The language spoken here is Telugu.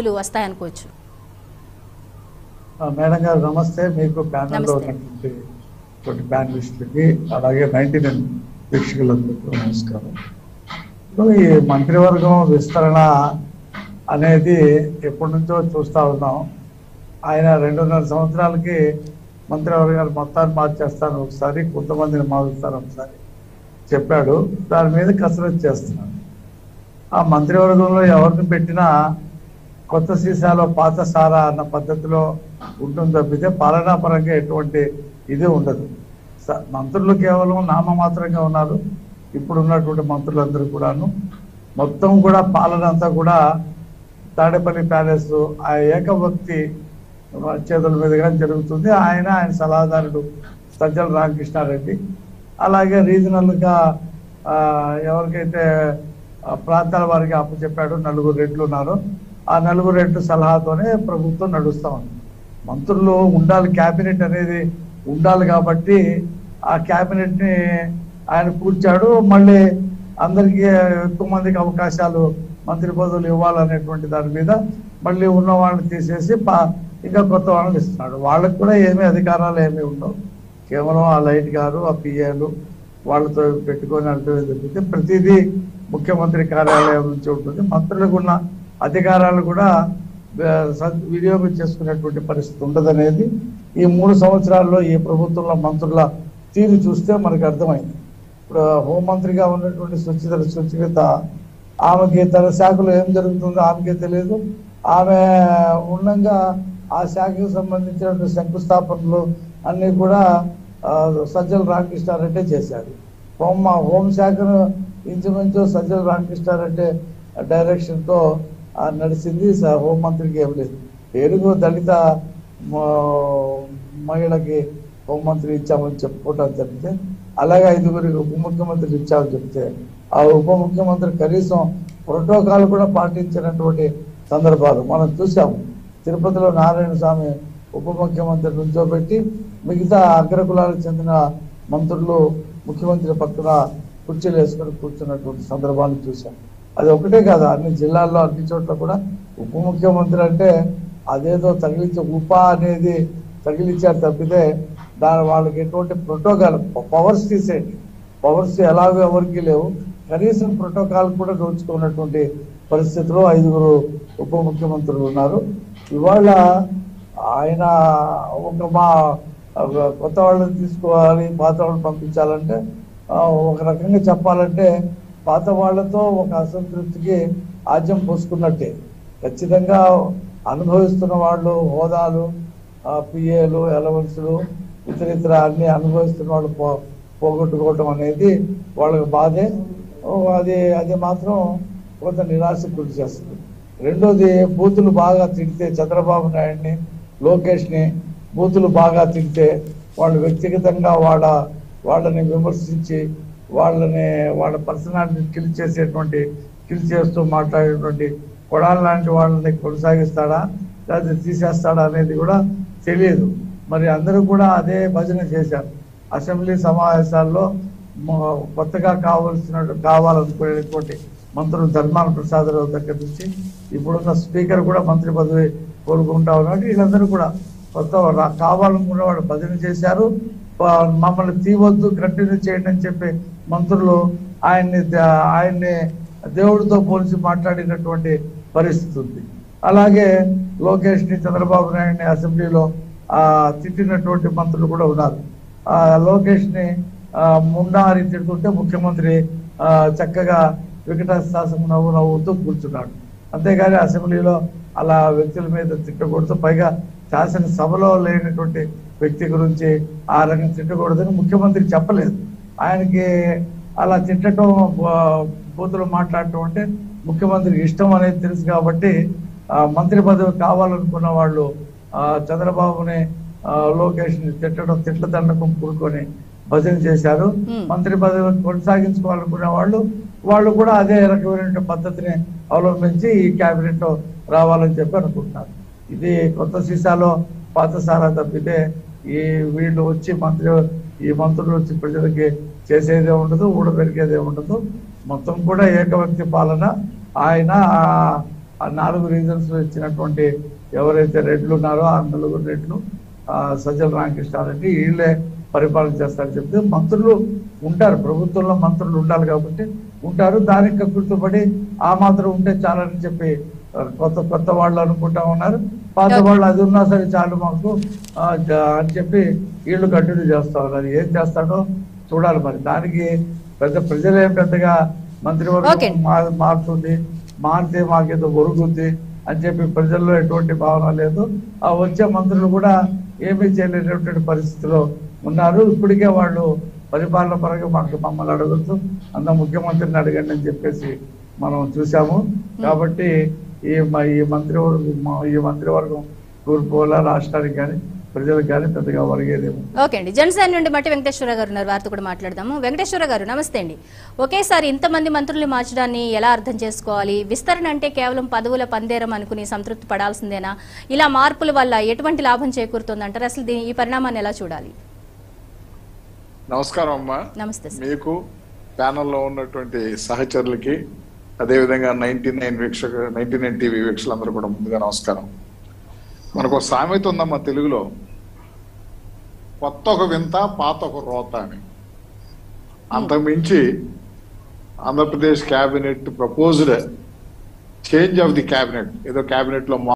లు వస్తాయనుకోవచ్చు ఆ, మేడం గారు నమస్తే మీకు ప్యానల్లో నమస్తే. ఉన్నటువంటి తోటి ప్యానలిస్టులకి అలాగే నైన్టీ నైన్ వీక్షకులందరికీ నమస్కారం ఇప్పుడు ఈ మంత్రివర్గం విస్తరణ అనేది ఎప్పటి నుంచో చూస్తా ఉన్నాం ఆయన రెండున్నర సంవత్సరాలకి మంత్రివర్గాలు మొత్తాన్ని మార్చేస్తాను ఒకసారి కొంతమందిని మారుస్తాను ఒకసారి చెప్పాడు దాని మీద కసరత్తు చేస్తున్నాను ఆ మంత్రివర్గంలో ఎవరిని పెట్టినా కొత్త సీసాలో పాత సారా అన్న పద్ధతిలో ఉంటుంది తప్పితే పాలనాపరంగా ఎటువంటి ఇది ఉండదు స- మంత్రులు కేవలం నామమాత్రంగా ఉన్నారు ఇప్పుడు ఉన్నటువంటి మంత్రులందరూ కూడాను మొత్తం కూడా పాలన అంతా కూడా తాడేపల్లి ప్యాలెస్ ఆ ఏకభక్తి చేతుల మీదుగా జరుగుతుంది ఆయన ఆయన సలహాదారుడు సజ్జల రామకృష్ణారెడ్డి అలాగే రీజనల్గా ఆ, ఎవరికైతే ఆ, ప్రాంతాల వారికి అప్పచెప్పాడు నలుగురు రెడ్లు ఉన్నారు ఆ నలుగురు రెడ్లు సలహాతోనే ప్రభుత్వం నడుస్తా ఉంది మంత్రులు ఉండాలి క్యాబినెట్ అనేది ఉండాలి కాబట్టి ఆ క్యాబినెట్ ని ఆయన కూర్చాడు మళ్ళీ అందరికీ ఎక్కువ మందికి అవకాశాలు మంత్రి పదవులు ఇవ్వాలనేటువంటి దాని మీద మళ్ళీ ఉన్న వాళ్ళని తీసేసి పా- ఇంకా కొత్త వాళ్ళని ఇస్తున్నాడు వాళ్ళకి కూడా ఏమీ అధికారాలు ఏమీ ఉండవు కేవలం ఆ లైట్ గారు ఆ పిఏలు వాళ్ళతో పెట్టుకొని నడపడం జరిగింది ప్రతిదీ ముఖ్యమంత్రి కార్యాలయం నుంచి ఉంటుంది మంత్రులకు ఉన్న అధికారాలు కూడా ఆ, సద్- వినియోగం చేసుకునేటువంటి పరిస్థితి ఉండదనేది ఈ మూడు సంవత్సరాల్లో ఈ ప్రభుత్వంలో మంత్రుల తీరు చూస్తే మనకు అర్థమైంది ఇప్పుడు హోంమంత్రిగా ఉన్నటువంటి సుచిత సుచిత ఆమెకి తన శాఖలో ఏం జరుగుతుందో ఆమెకే తెలియదు ఆమె ఉండగా ఆ శాఖకు సంబంధించిన శంకుస్థాపనలు అన్ని కూడా ఆ, సజ్జల రామకృష్ణారెడ్డి చేశారు హోం హోం శాఖను ఇంచుమించు సజ్జల రామకృష్ణారెడ్డి డైరెక్షన్ తో ఆ, నడిచింది స- హోంమంత్రికి ఏం లేదు పేరుకు దళిత మ- మహిళకి హోంమంత్రి ఇచ్చామని చెప్పుకోవటం చెప్తే అలాగే ఐదుగురికి ఉప ముఖ్యమంత్రి ఇచ్చామని చెప్తే ఆ ఉప ముఖ్యమంత్రి కనీసం ప్రోటోకాల్ కూడా పాటించినటువంటి సందర్భాలు మనం చూసాము తిరుపతిలో నారాయణ స్వామి ఉప ముఖ్యమంత్రి నుంచోబెట్టి మిగతా అగ్రకులాలకు చెందిన మంత్రులు ముఖ్యమంత్రి పక్కన కుర్చీలు వేసుకొని కూర్చున్నటువంటి సందర్భాన్ని చూసాం అది ఒకటే కాదు అన్ని జిల్లాల్లో అన్ని చోట్ల కూడా ఉప ముఖ్యమంత్రి అంటే అదేదో తగిలించే ఉప అనేది తగిలించారు తప్పితే దాని వాళ్ళకి ఎటువంటి ప్రోటోకాల్ పవర్స్ తీసేయండి పవర్స్ ఎలాగో ఎవరికి లేవు కనీసం ప్రోటోకాల్ కూడా నోచుకున్నటువంటి పరిస్థితిలో ఐదుగురు ఉప ముఖ్యమంత్రులు ఉన్నారు ఇవాళ ఆయన ఒక మా ఒక కొత్త వాళ్ళని తీసుకోవాలి పాత వాళ్ళని పంపించాలంటే ఆ, ఒక రకంగా చెప్పాలంటే పాత వాళ్ళతో ఒక అసంతృప్తికి ఆజ్యం పోసుకున్నట్టే ఖచ్చితంగా అనుభవిస్తున్న వాళ్ళు హోదాలు పిఏలు ఎలవెన్స్లు ఇతర ఇతర అన్ని అనుభవిస్తున్న వాళ్ళు పో పోగొట్టుకోవటం అనేది వాళ్ళకి బాధే ఓ, అది అది మాత్రం కొంత నిరాశకు గురి చేస్తుంది రెండోది బూతులు బాగా తిడితే చంద్రబాబు నాయుడిని లోకేష్ని బూతులు బాగా తిడితే వాళ్ళు వ్యక్తిగతంగా వాళ్ళ వాళ్ళని విమర్శించి వాళ్ళని వాళ్ళ పర్సనాలిటీ కిల్ చేసేటువంటి కిల్ చేస్తూ మాట్లాడేటువంటి కొడాల లాంటి వాళ్ళని కొనసాగిస్తాడా లేకపోతే తీసేస్తాడా అనేది కూడా తెలియదు మరి అందరూ కూడా అదే భజన చేశారు అసెంబ్లీ సమావేశాల్లో మ- కొత్తగా కావలసిన కావాలనుకునేటువంటి మంత్రులు ధర్మాన ప్రసాదరావు దగ్గర నుంచి ఇప్పుడున్న స్పీకర్ కూడా మంత్రి పదవి కోరుకుంటా ఉన్నాడు వీళ్ళందరూ కూడా కొత్త రా- కావాలనుకున్న వాళ్ళు భజన చేశారు ప- మమ్మల్ని తీవద్దు కంటిన్యూ చేయండి అని చెప్పి మంత్రులు ఆయన్ని ద- ఆయన్ని దేవుడితో పోల్చి మాట్లాడినటువంటి పరిస్థితి ఉంది అలాగే లోకేష్ ని చంద్రబాబు నాయుడిని అసెంబ్లీలో ఆ తిట్టినటువంటి మంత్రులు కూడా ఉన్నారు ఆ లోకేష్ ని ఆ, ముండా అని తిడుతుంటే ముఖ్యమంత్రి ఆ, చక్కగా వికటాశాసనం నవ్వు నవ్వుతూ కూర్చున్నాడు అంతేగాని అసెంబ్లీలో అలా వ్యక్తుల మీద తిట్టకూడదు పైగా శాసనసభలో లేనటువంటి వ్యక్తి గురించి ఆ రకంగా తిట్టకూడదని ముఖ్యమంత్రి చెప్పలేదు ఆయనకి అలా తిట్టడం బూ- బూతులు మాట్లాడటం అంటే ముఖ్యమంత్రికి ఇష్టం అనేది తెలుసు కాబట్టి ఆ, మంత్రి పదవి కావాలనుకున్న వాళ్ళు ఆ, చంద్రబాబుని ఆ, లోకేష్ ని తిట్టడం తిట్ల దండకం కూడుకొని భజన చేశారు Hmm. మంత్రి పదవి కొనసాగించుకోవాలనుకునే వాళ్ళు వాళ్ళు కూడా అదే రకమైన పద్ధతిని అవలంబించి ఈ కేబినెట్ లో రావాలని చెప్పి అనుకుంటున్నారు ఇది కొత్త సీసాలో పాత సారా తప్పితే ఈ వీళ్ళు వచ్చి మంత్రి ఈ మంత్రులు వచ్చి ప్రజలకి చేసేదే ఉండదు ఊడబెరిగేదే ఉండదు మొత్తం కూడా ఏకవ్యక్తి పాలన ఆయన ఆ- ఆ నాలుగు రీజన్స్ ఇచ్చినటువంటి ఎవరైతే రెడ్లు ఉన్నారో ఆ నలుగురు రెడ్లు ఆ, సజ్జల రామకృష్ణారెడ్డి వీళ్ళే పరిపాలన చేస్తారని చెప్తే మంత్రులు ఉంటారు ప్రభుత్వంలో మంత్రులు ఉండాలి కాబట్టి ఉంటారు దానికి కక్కుర్తుపడి ఆ మాత్రం ఉంటే చాలని చెప్పి ఆ, కొత్త కొత్త వాళ్ళు అనుకుంటా ఉన్నారు పాత వాళ్ళు అది ఉన్నా సరే చాలు మాకు ఆ, జ- అని చెప్పి వీళ్ళు కంటిన్యూ చేస్తా ఉన్నారు ఏం చేస్తాడో చూడాలి మరి దానికి పెద్ద ప్రజలేం పెద్దగా Okay. మంత్రివర్గం మా- మారుతుంది మారితే మాకేదో ఒరుగుంది అని చెప్పి ప్రజల్లో ఎటువంటి భావన లేదు ఆ వచ్చే మంత్రులు కూడా ఏమీ చేయలేనటువంటి పరిస్థితిలో ఉన్నారు ఇప్పటికే వాళ్ళు పరిపాలన పరంగా మాకు మమ్మల్ని అడగద్దు అంత ముఖ్యమంత్రిని అడగండి అని చెప్పేసి మనం చూసాము కాబట్టి ఈ మ- ఈ మంత్రివర్గం మా- ఈ మంత్రివర్గం తూర్పు వల్ల రాష్ట్రానికి కానీ ప్రజలకు కానీ పెద్దగా ఒరిగేదేమో ఓకే అండి జనసేన నుండి మట్టి వెంకటేశ్వర గారు ఉన్నారు వారితో కూడా మాట్లాడదాము వెంకటేశ్వర గారు నమస్తే అండి ఒకేసారి ఇంతమంది మంత్రుల్ని మార్చడాన్ని ఎలా అర్థం చేసుకోవాలి విస్తరణ అంటే కేవలం పదవుల పందేరం అనుకుని సంతృప్తి పడాల్సిందేనా ఇలా మార్పుల వల్ల ఎటువంటి లాభం చేకూరుతుంది అంటారు అసలు దీని ఈ పరిణామాన్ని ఎలా చూడాలి నమస్కారం అమ్మా నమస్తే సార్ మీకు ప్యానల్లో ఉన్నటువంటి సహచరులకి అదేవిధంగా నైన్టీ నైన్ వీక్షక నైన్టీ నైన్ టీవీ వీక్షకులందరూ కూడా ముందుగా నమస్కారం మనకు ఒక సామెత ఉందమ్మా తెలుగులో కొత్త ఒక వింత పాత ఒక రోత అని అంతకుమించి Andhra Pradesh cabinet proposed change of the cabinet ఏదో క్యాబినెట్ లో